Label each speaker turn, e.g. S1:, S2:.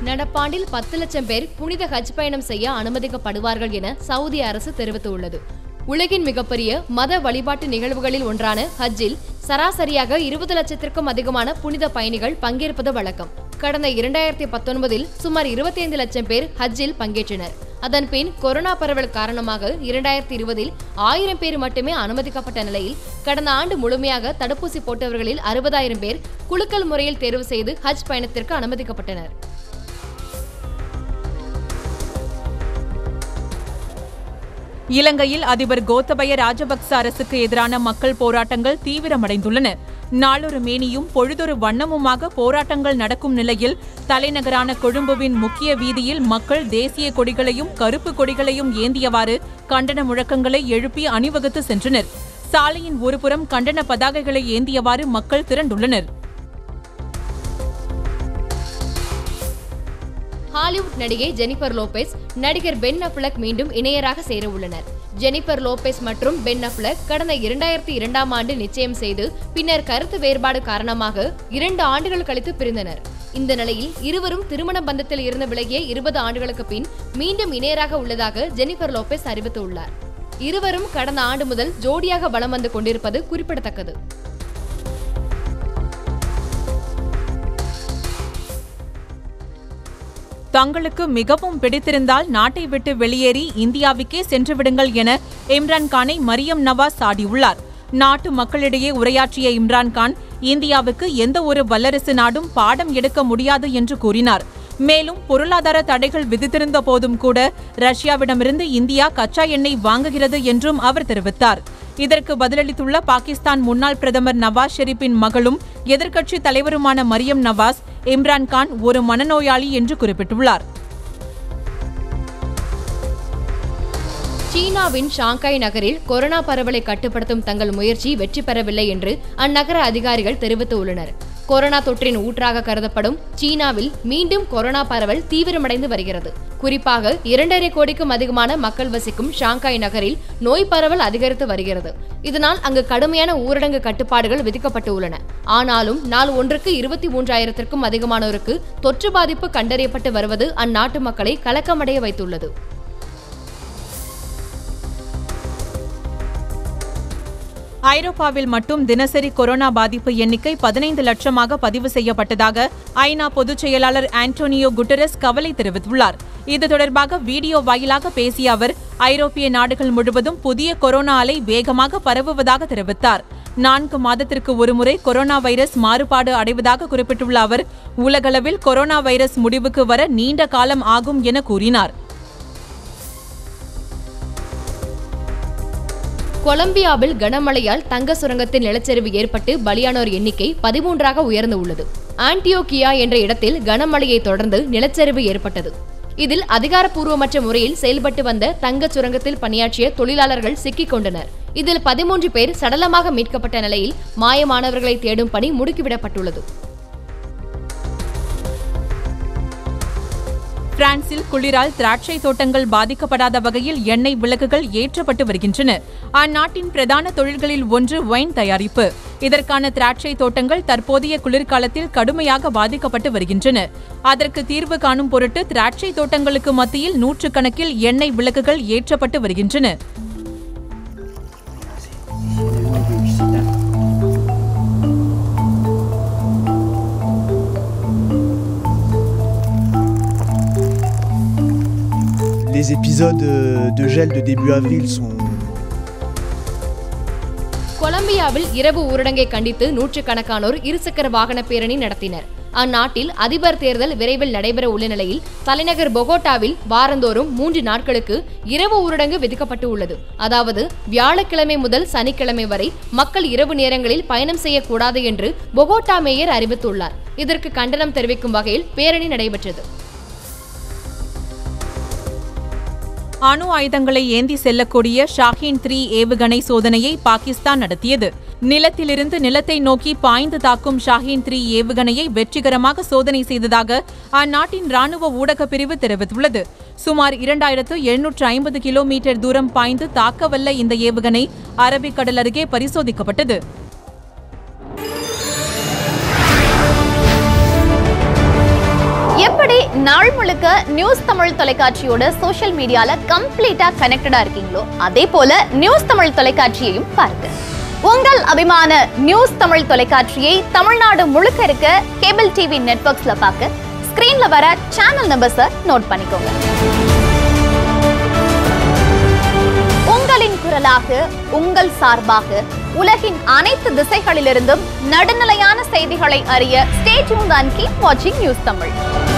S1: நடப்பாண்டில் பத்து லட்சம் பேர் புனித ஹஜ் பயணம் செய்ய அனுமதிக்கப்படுவார்கள் என சவுதி அரசு தெரிவித்துள்ளது உலகின் மிகப்பெரிய மத வழிபாட்டு நிகழ்வுகளில் ஒன்றான ஹஜ்ஜில் சராசரியாக இருபது லட்சத்திற்கும் அதிகமான புனித பயணிகள் பங்கேற்பது வழக்கம் கடந்த இரண்டாயிரத்தி பத்தொன்பதில் சுமார் இருபத்தி ஐந்து லட்சம் பேர் ஹஜ்ஜில் பங்கேற்றனர் அதன் பின் கொரோனா பரவல் காரணமாக இரண்டாயிரத்தி இருபதில் ஆயிரம் பேர் மட்டுமே அனுமதிக்கப்பட்ட நிலையில் கடந்த ஆண்டு முழுமையாக தடுப்பூசி போட்டவர்களில் அறுபதாயிரம் பேர் குலுக்கல் முறையில் தேர்வு செய்து ஹஜ் பயணத்திற்கு அனுமதிக்கப்பட்டனர்
S2: இலங்கையில் அதிபர் கோத்தபய ராஜபக்ச அரசுக்கு எதிரான மக்கள் போராட்டங்கள் தீவிரமடைந்துள்ளன நாளொரு மேனியும் பொழுதொரு வண்ணமுமாக போராட்டங்கள் நடக்கும் நிலையில் தலைநகரான கொழும்புவின் முக்கிய வீதியில் மக்கள் தேசிய கொடிகளையும் கருப்பு கொடிகளையும் ஏந்தியவாறு கண்டன முழக்கங்களை எழுப்பி அணிவகுத்து சென்றனர் சாலையின் ஒருபுறம் கண்டன பதாகைகளை ஏந்தியவாறு மக்கள் திரண்டுள்ளனர்
S1: ஹாலிவுட் நடிகை ஜெனிஃபர் லோபெஸ் நடிகர் பென் அஃப்லக் மீண்டும் இணையராக சேர உள்ளனர் ஜெனிஃபர் லோபெஸ் மற்றும் பென் அஃப்லக் கடந்த இரண்டாயிரத்தி இரண்டாம் ஆண்டு நிச்சயம் செய்து பின்னர் கருத்து வேறுபாடு காரணமாக இரண்டு ஆண்டுகள் கழித்து பிரிந்தனர் இந்த நிலையில் இருவரும் திருமண பந்தத்தில் இருந்து விலகிய இருபது ஆண்டுகளுக்கு பின் மீண்டும் இணையராக உள்ளதாக ஜெனிஃபர் லோபெஸ் அறிவித்துள்ளார் இருவரும் கடந்த ஆண்டு முதல் ஜோடியாக வலம் வந்து கொண்டிருப்பது குறிப்பிடத்தக்கது
S2: தங்களுக்கு மிகவும் பிடித்திருந்தால் நாட்டை விட்டு வெளியேறி இந்தியாவுக்கே சென்று விடுங்கள் என இம்ரான் கானை மரியம் நவாஸ் சாடியுள்ளார் நாட்டு மக்களிடையே உரையாற்றிய இம்ரான் கான் இந்தியாவுக்கு எந்த ஒரு வல்லரசு நாடும் பாடம் எடுக்க முடியாது என்று கூறினார் மேலும் பொருளாதார தடைகள் விதித்திருந்த போதும் கூட ரஷ்யாவிடமிருந்து இந்தியா கச்சா எண்ணெய் வாங்குகிறது என்றும் அவர் தெரிவித்தார் இதற்கு பதிலளித்துள்ள பாகிஸ்தான் முன்னாள் பிரதமர் நவாஸ் ஷெரீப்பின் மகளும் எதிர்க்கட்சி தலைவருமான மரியம் நவாஸ் இம்ரான் கான் ஒரு மனநோயாளி என்று குறிப்பிட்டுள்ளார்
S1: சீனாவின் ஷாங்காய் நகரில் கொரோனா பரவலை கட்டுப்படுத்தும் தங்கள் முயற்சி வெற்றி பெறவில்லை என்று அந்நகர அதிகாரிகள் தெரிவித்துள்ளனர் கொரோனா தொற்றின் ஊற்றாக கருதப்படும் சீனாவில் மீண்டும் கொரோனா பரவல் தீவிரமடைந்து வருகிறது குறிப்பாக இரண்டரை கோடிக்கும் அதிகமான மக்கள் வசிக்கும் ஷாங்காய் நகரில் நோய் பரவல் அதிகரித்து வருகிறது இதனால் அங்கு கடுமையான ஊரடங்கு கட்டுப்பாடுகள் விதிக்கப்பட்டுள்ளன ஆனாலும் நாள் ஒன்றுக்கு இருபத்தி மூன்றாயிரத்திற்கும் அதிகமானோருக்கு தொற்று பாதிப்பு கண்டறியப்பட்டு வருவது அந்நாட்டு மக்களை கலக்கமடைய வைத்துள்ளது
S2: ஐரோப்பாவில் மட்டும் தினசரி கொரோனா பாதிப்பு எண்ணிக்கை பதினைந்து லட்சமாக பதிவு செய்யப்பட்டதாக ஐநா பொதுச் செயலாளர் ஆண்டோனியோ குட்டரஸ் கவலை தெரிவித்துள்ளார் இது தொடர்பாக வீடியோ வாயிலாக பேசிய அவர் ஐரோப்பிய நாடுகள் முழுவதும் புதிய கொரோனா அலை வேகமாக பரவுவதாக தெரிவித்தார் நான்கு மாதத்திற்கு ஒருமுறை கொரோனா வைரஸ் மாறுபாடு அடைவதாக குறிப்பிட்டுள்ள அவர் உலகளவில் கொரோனா வைரஸ் முடிவுக்கு வர நீண்ட காலம் ஆகும் என கூறினார்
S1: கொலம்பியாவில் கனமழையால் தங்க சுரங்கத்தில் நிலச்சரிவு ஏற்பட்டு பலியானோர் எண்ணிக்கை பதிமூன்றாக உயர்ந்து உள்ளது ஆன்டியோகியா என்ற இடத்தில் கனமழையை தொடர்ந்து நிலச்சரிவு ஏற்பட்டது இதில் அதிகாரப்பூர்வமற்ற முறையில் செயல்பட்டு வந்த தங்க சுரங்கத்தில் பணியாற்றிய தொழிலாளர்கள் சிக்கிக் கொண்டனர் இதில் பதிமூன்று பேர் சடலமாக மீட்கப்பட்ட நிலையில் மாயமானவர்களை தேடும் பணி முடுக்கிவிடப்பட்டுள்ளது
S2: பிரான்சில் குளிரால் திராட்சை தோட்டங்கள் பாதிக்கப்படாத வகையில் எண்ணெய் விளக்குகள் ஏற்றப்பட்டு வருகின்றன அந்நாட்டின் பிரதான தொழில்களில் ஒன்று ஒயின் தயாரிப்பு இதற்கான திராட்சை தோட்டங்கள் தற்போதைய குளிர்காலத்தில் கடுமையாக பாதிக்கப்பட்டு வருகின்றன அதற்கு தீர்வு காணும் பொருட்டு திராட்சை தோட்டங்களுக்கு மத்தியில் நூற்றுக்கணக்கில் எண்ணெய் விளக்குகள் ஏற்றப்பட்டு வருகின்றன
S3: Les épisodes euh, de gel de début avril sont
S1: கொலம்பியாவில் இரவு ஊரடங்கை கண்டித்து நூற்றுக்கணக்கானோர் இருசக்கர வாகன பேரணி நடத்தினர் அந்நாட்டில் அதிபர் தேர்தல் விரைவில் நடைபெற உள்ள நிலையில் தலைநகர் பொகோட்டாவில் வாரந்தோறும் மூன்று நாட்களுக்கு இரவு ஊரடங்கு விதிக்கப்பட்டு உள்ளது அதாவது வியாழக்கிழமை முதல் சனிக்கிழமை வரை மக்கள் இரவு நேரங்களில் பயணம் செய்யக்கூடாது என்று பொகோட்டா மேயர் அறிவித்துள்ளார் இதற்கு கண்டனம் தெரிவிக்கும் வகையில் பேரணி நடைபெற்றது
S2: அணு ஆயுதங்களை ஏந்தி செல்லக்கூடிய ஷாஹீன் த்ரீ ஏவுகணை சோதனையை பாகிஸ்தான் நடத்தியது நிலத்திலிருந்து நிலத்தை நோக்கி பாய்ந்து தாக்கும் ஷாஹீன் த்ரீ ஏவுகணையை வெற்றிகரமாக சோதனை செய்ததாக அந்நாட்டின் ராணுவ ஊடக பிரிவு தெரிவித்துள்ளது சுமார் இரண்டாயிரத்து எழுநூற்று ஐம்பது கிலோமீட்டர் தூரம் பாய்ந்து தாக்கவல்ல இந்த ஏவுகணை அரபிக்கடல் அருகே பரிசோதிக்கப்பட்டது
S4: எப்படி நாள் முழுக்க நியூஸ் தமிழ் தொலைக்காட்சியோட சோஷியல் மீடியால கம்ப்ளீட்டா கனெக்டடா இருக்கீங்களோ அதே போல நியூஸ் தமிழ் தொலைக்காட்சியையும் பாருங்க உங்கள் அபிமான நியூஸ் தமிழ் தொலைக்காட்சியை தமிழ்நாடு முழுக்க இருக்க கேபிள் டிவி நெட்வொர்க்ஸ்ல பார்க்க ஸ்கிரீன்ல வர சேனல் நம்பர்ஸை நோட் பண்ணிக்கோங்க உங்களின் குரலாக உங்கள் சார்பாக உலகின் அனைத்து திசைகளிலிருந்தும் நடுநிலையான செய்திகளை அறிய ஸ்டே டியூன் அண்ட் கீப் வாட்சிங் நியூஸ் தமிழ்